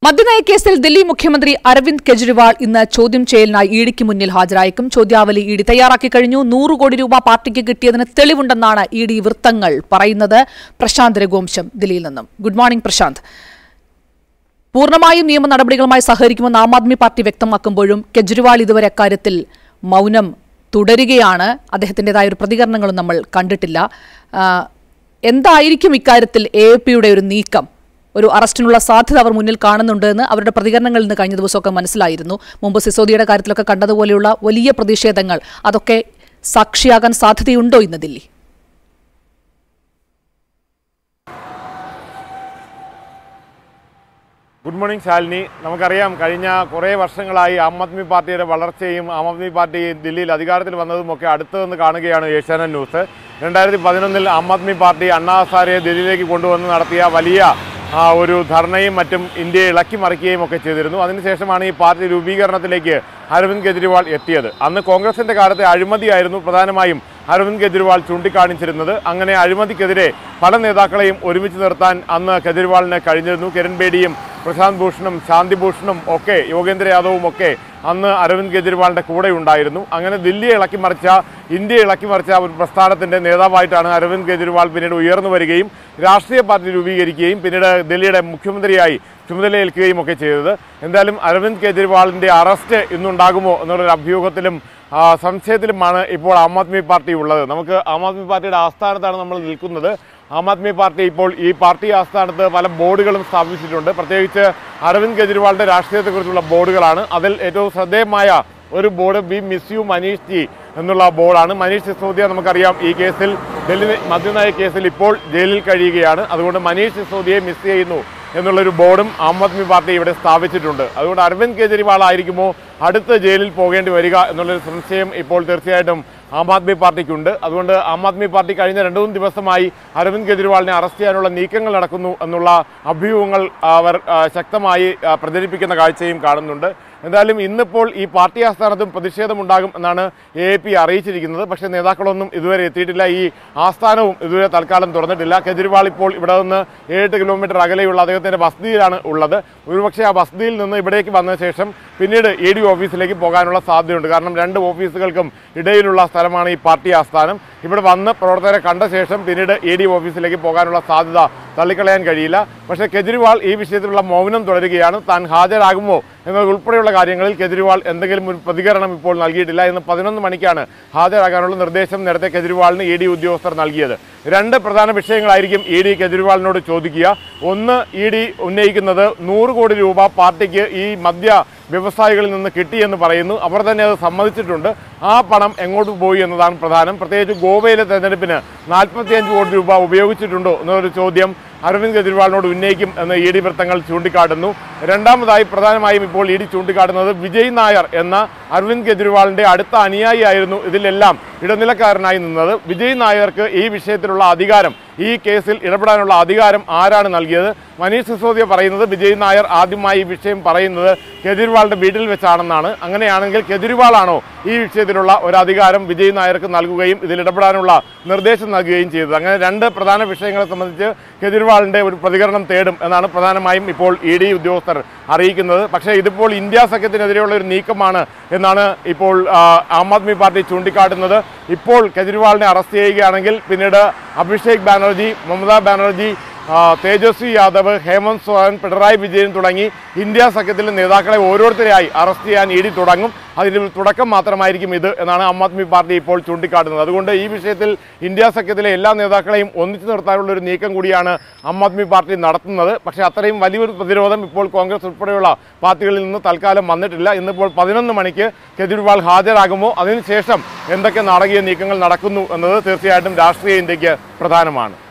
മദ്യനയ കേസിൽ ദില്ലി മുഖ്യമന്ത്രി അരവിന്ദ് കെജ്രിവാൾ ഇന്ന് ചോദ്യം ചെയ്യലിനായി ഇഡിക്ക് മുന്നിൽ ഹാജരായേക്കും ചോദ്യാവലി ഇ ഡി തയ്യാറാക്കി കഴിഞ്ഞു നൂറ് കോടി രൂപ പാർട്ടിക്ക് കിട്ടിയതിന് തെളിവുണ്ടെന്നാണ് ഇ ഡി വൃത്തങ്ങൾ പറയുന്നത് പ്രശാന്ത് രഘുവംശം ദില്ലിയിൽ നിന്നും ഗുഡ് മോർണിംഗ് പ്രശാന്ത് പൂർണ്ണമായും നിയമ നടപടികളുമായി സഹകരിക്കുമെന്ന് ആം ആദ്മി പാർട്ടി വ്യക്തമാക്കുമ്പോഴും കെജ്രിവാൾ ഇതുവരെ അക്കാര്യത്തിൽ മൗനം തുടരുകയാണ് അദ്ദേഹത്തിൻ്റെതായ ഒരു പ്രതികരണങ്ങളും നമ്മൾ കണ്ടിട്ടില്ല ആ, എന്തായിരിക്കും ഇക്കാര്യത്തിൽ എ പിയുടെ ഒരു നീക്കം ഒരു അറസ്റ്റിനുള്ള സാധ്യത അവർ മുന്നിൽ കാണുന്നുണ്ട് എന്ന് അവരുടെ പ്രതികരണങ്ങളിൽ നിന്ന് കഴിഞ്ഞ ദിവസമൊക്കെ മനസ്സിലായിരുന്നു മുമ്പ് സിസോദിയുടെ കാര്യത്തിലൊക്കെ കണ്ടതുപോലെയുള്ള വലിയ പ്രതിഷേധങ്ങൾ അതൊക്കെ സാക്ഷിയാകാൻ സാധ്യതയുണ്ടോ ഇന്ന് ദില്ലി ഗുഡ് മോർണിംഗ് ശാലിനി നമുക്കറിയാം കഴിഞ്ഞ കുറേ വർഷങ്ങളായി ആം ആദ്മി പാർട്ടിയുടെ വളർച്ചയും ആം ആദ്മി പാർട്ടി ദില്ലിയിൽ അധികാരത്തിൽ വന്നതും ഒക്കെ അടുത്ത് നിന്ന് കാണുകയാണ് ഏഷ്യാനെറ്റ് ന്യൂസ് രണ്ടായിരത്തി പതിനൊന്നിൽ ആം ആദ്മി പാർട്ടി അണ്ണാ ഹസാരെ ദില്ലിയിലേക്ക് കൊണ്ടുവന്ന് നടത്തിയ വലിയ ആ, ഒരു ധർണയും മറ്റും ഇന്ത്യയെ ഇളക്കി മറിക്കുകയും ഒക്കെ ചെയ്തിരുന്നു അതിനുശേഷമാണ് ഈ പാർട്ടി രൂപീകരണത്തിലേക്ക് അരവിന്ദ് കെജ്രിവാൾ എത്തിയത് അന്ന് കോൺഗ്രസിന്റെ കാലത്തെ അഴിമതിയായിരുന്നു പ്രധാനമായും അരവിന്ദ് കെജ്രിവാൾ ചൂണ്ടിക്കാണിച്ചിരുന്നത് അങ്ങനെ അഴിമതിക്കെതിരെ പല നേതാക്കളെയും ഒരുമിച്ച് നിർത്താൻ അന്ന് കെജ്രിവാളിന് കഴിഞ്ഞിരുന്നു കിരൺ ബേഡിയും പ്രശാന്ത് ഭൂഷണും ശാന്തി ഭൂഷണും ഒക്കെ യോഗേന്ദ്ര യാദവും ഒക്കെ അന്ന് അരവിന്ദ് കെജ്രിവാളിന്റെ കൂടെ ഉണ്ടായിരുന്നു അങ്ങനെ ദില്ലിയെ ഇളക്കി മറിച്ച ഇന്ത്യയെ ഇളക്കി മറിച്ച ഒരു പ്രസ്ഥാനത്തിന്റെ നേതാവായിട്ടാണ് അരവിന്ദ് കെജ്രിവാൾ പിന്നീട് ഉയർന്നു വരികയും രാഷ്ട്രീയ പാർട്ടി രൂപീകരിക്കുകയും പിന്നീട് ദില്ലിയുടെ മുഖ്യമന്ത്രിയായി ചുമതലയേൽക്കുകയും ഒക്കെ ചെയ്തത് എന്തായാലും അരവിന്ദ് കെജ്രിവാളിന്റെ അറസ്റ്റ് ഇന്നുണ്ടാകുമോ എന്നുള്ളൊരു അഭ്യൂഹത്തിലും ആ, സംശയത്തിലുമാണ് ഇപ്പോൾ ആം ആദ്മി പാർട്ടി ഉള്ളത് നമുക്ക് ആം ആദ്മി പാർട്ടിയുടെ ആസ്ഥാനത്താണ് നമ്മൾ നിൽക്കുന്നത് ആം ആദ്മി പാർട്ടി ഇപ്പോൾ ഈ പാർട്ടി ആസ്ഥാനത്ത് പല ബോർഡുകളും സ്ഥാപിച്ചിട്ടുണ്ട് പ്രത്യേകിച്ച് അരവിന്ദ് കെജ്രിവാളിന്റെ രാഷ്ട്രീയത്തെക്കുറിച്ചുള്ള ബോർഡുകളാണ് അതിൽ ഏറ്റവും ശ്രദ്ധേയമായ ഒരു board we miss you Manish ji എന്നുള്ള ബോർഡാണ് മനീഷ് സിസോദിയ നമുക്കറിയാം ഈ കേസിൽ ഡൽഹി മദ്യനയ കേസിൽ ഇപ്പോൾ ജയിലിൽ കഴിയുകയാണ് അതുകൊണ്ട് മനീഷ് സിസോദിയെ മിസ് ചെയ്യുന്നു എന്നുള്ളൊരു ബോർഡും ആം ആദ്മി പാർട്ടി ഇവിടെ സ്ഥാപിച്ചിട്ടുണ്ട് അതുകൊണ്ട് അരവിന്ദ് കെജ്രിവാൾ ആയിരിക്കുമോ അടുത്ത ജയിലിൽ പോകേണ്ടി വരിക എന്നുള്ളൊരു സംശയം ഇപ്പോൾ തീർച്ചയായിട്ടും ആം ആദ്മി പാർട്ടിക്കുണ്ട് അതുകൊണ്ട് ആം ആദ്മി പാർട്ടി കഴിഞ്ഞ രണ്ടു മൂന്ന് ദിവസമായി അരവിന്ദ് കെജ്രിവാളിനെ അറസ്റ്റ് ചെയ്യാനുള്ള നീക്കങ്ങൾ നടക്കുന്നു എന്നുള്ള അഭ്യൂഹങ്ങൾ അവർ ആ, ശക്തമായി ആ, പ്രചരിപ്പിക്കുന്ന കാഴ്ചയും കാണുന്നുണ്ട് എന്തായാലും ഇന്നിപ്പോൾ ഈ പാർട്ടി ആസ്ഥാനത്തും പ്രതിഷേധമുണ്ടാകും എന്നാണ് എ പി അറിയിച്ചിരിക്കുന്നത് പക്ഷേ നേതാക്കളൊന്നും ഇതുവരെ എത്തിയിട്ടില്ല ഈ ആസ്ഥാനവും ഇതുവരെ തൽക്കാലം തുറന്നിട്ടില്ല കെജ്രിവാൾ ഇപ്പോൾ ഇവിടെ നിന്ന് ഏഴ് കിലോമീറ്റർ അകലെയുള്ള അദ്ദേഹത്തിന്റെ വസതിയിലാണ് ഉള്ളത് ഒരുപക്ഷെ ആ വസതിയിൽ നിന്ന് ഇവിടേക്ക് വന്ന ശേഷം പിന്നീട് എ ഡി ഓഫീസിലേക്ക് പോകാനുള്ള സാധ്യതയുണ്ട് കാരണം രണ്ട് ഓഫീസുകൾക്കും ഇടയിലുള്ള സ്ഥലമാണ് ഈ പാർട്ടി ആസ്ഥാനം ഇവിടെ വന്ന് പ്രവർത്തകരെ കണ്ട ശേഷം പിന്നീട് എ ഡി ഓഫീസിലേക്ക് പോകാനുള്ള സാധ്യത തള്ളിക്കളയാൻ കഴിയില്ല പക്ഷേ കെജ്രിവാൾ ഈ വിഷയത്തിലുള്ള മൗനം തുടരുകയാണ് താൻ ഹാജരാകുമോ എന്നത് ഉൾപ്പെടെയുള്ള കാര്യങ്ങളിൽ കെജ്രിവാൾ എന്തെങ്കിലും ഒരു പ്രതികരണം ഇപ്പോൾ നൽകിയിട്ടില്ല ഇന്ന് പതിനൊന്ന് മണിക്കാണ് ഹാജരാകാനുള്ള നിർദ്ദേശം നേരത്തെ കെജ്രിവാളിന് ഇ ഡി ഉദ്യോഗസ്ഥർ നൽകിയത് രണ്ട് പ്രധാന വിഷയങ്ങളായിരിക്കും ഇ ഡി കെജ്രിവാളിനോട് ചോദിക്കുക ഒന്ന് ഇ ഡി ഉന്നയിക്കുന്നത് നൂറ് കോടി രൂപ പാർട്ടിക്ക് ഈ മദ്യ വ്യവസായികളിൽ നിന്ന് കിട്ടിയെന്ന് പറയുന്നു അവർ തന്നെ അത് സമ്മതിച്ചിട്ടുണ്ട് ആ പണം എങ്ങോട്ട് പോയി എന്നതാണ് പ്രധാനം പ്രത്യേകിച്ച് ഗോവയിലെ തെരഞ്ഞെടുപ്പിന് നാൽപ്പത്തിയഞ്ച് കോടി രൂപ ഉപയോഗിച്ചിട്ടുണ്ടോ എന്നൊരു ചോദ്യം അരവിന്ദ് കെജ്രിവാളിനോട് ഉന്നയിക്കും എന്ന് ഇ ഡി വൃത്തങ്ങൾ ചൂണ്ടിക്കാട്ടുന്നു രണ്ടാമതായി പ്രധാനമായും ഇപ്പോൾ ഇ ഡി ചൂണ്ടിക്കാട്ടുന്നത് വിജയ് നായർ എന്ന അരവിന്ദ് കെജ്രിവാളിന്റെ അടുത്ത അനുയായിയായിരുന്നു ഇതിലെല്ലാം ഇടനിലക്കാരനായി നിന്നത് വിജയ് നായർക്ക് ഈ വിഷയത്തിലുള്ള അധികാരം ഈ കേസിൽ ഇടപെടാനുള്ള അധികാരം ആരാണ് നൽകിയത് മനീഷ് സിസോദിയ പറയുന്നത് വിജയ് നായർ ആദ്യമായി ഈ വിഷയം പറയുന്നത് കെജ്രിവാളിന്റെ വീട്ടിൽ വെച്ചാണെന്നാണ് അങ്ങനെയാണെങ്കിൽ കെജ്രിവാളാണോ ഈ വിഷയത്തിലുള്ള ഒരു അധികാരം വിജയ് നായർക്ക് നൽകുകയും ഇതിൽ ഇടപെടാനുള്ള നിർദ്ദേശം നൽകുകയും ചെയ്തത് അങ്ങനെ രണ്ട് പ്രധാന വിഷയങ്ങളെ സംബന്ധിച്ച് കെജ്രിവാളിന്റെ ഒരു പ്രതികരണം തേടും എന്നാണ് പ്രധാനമായും ഇപ്പോൾ ഇ ഡി ഉദ്യോഗസ്ഥർ അറിയിക്കുന്നത് പക്ഷേ ഇതിപ്പോൾ ഇന്ത്യ സഖ്യത്തിനെതിരെയുള്ള ഒരു നീക്കമാണ് എന്നാണ് ഇപ്പോൾ ആ, ആം ആദ്മി പാർട്ടി ചൂണ്ടിക്കാട്ടുന്നത് ഇപ്പോൾ കെജ്രിവാളിനെ അറസ്റ്റ് ചെയ്യുകയാണെങ്കിൽ പിന്നീട് അഭിഷേക് ബാനർജി മമതാ ബാനർജി ആ, തേജസ്വി യാദവ് ഹേമന്ത് സോറൻ പിണറായി വിജയൻ തുടങ്ങി ഇന്ത്യ സഖ്യത്തിലെ നേതാക്കളെ ഓരോരുത്തരെയായി അറസ്റ്റ് ചെയ്യാൻ ഇ ഡി തുടങ്ങും അതിന് ഒരു തുടക്കം മാത്രമായിരിക്കും ഇത് എന്നാണ് ആം ആദ്മി പാർട്ടി ഇപ്പോൾ ചൂണ്ടിക്കാട്ടുന്നത് അതുകൊണ്ട് ഈ വിഷയത്തിൽ ഇന്ത്യ സഖ്യത്തിലെ എല്ലാ നേതാക്കളെയും ഒന്നിച്ചു നിർത്താനുള്ള ഒരു നീക്കം കൂടിയാണ് ആം ആദ്മി പാർട്ടി നടത്തുന്നത് പക്ഷേ അത്രയും വലിയൊരു പ്രതിരോധം ഇപ്പോൾ കോൺഗ്രസ് ഉൾപ്പെടെയുള്ള പാർട്ടികളിൽ നിന്ന് തൽക്കാലം വന്നിട്ടില്ല ഇന്നിപ്പോൾ പതിനൊന്ന് മണിക്ക് കെജ്രിവാൾ ഹാജരാകുമോ അതിനുശേഷം എന്തൊക്കെ നാടകീയ നീക്കങ്ങൾ നടക്കുന്നു എന്നത് തീർച്ചയായിട്ടും രാഷ്ട്രീയ ഇന്ത്യക്ക് പ്രധാനമാണ്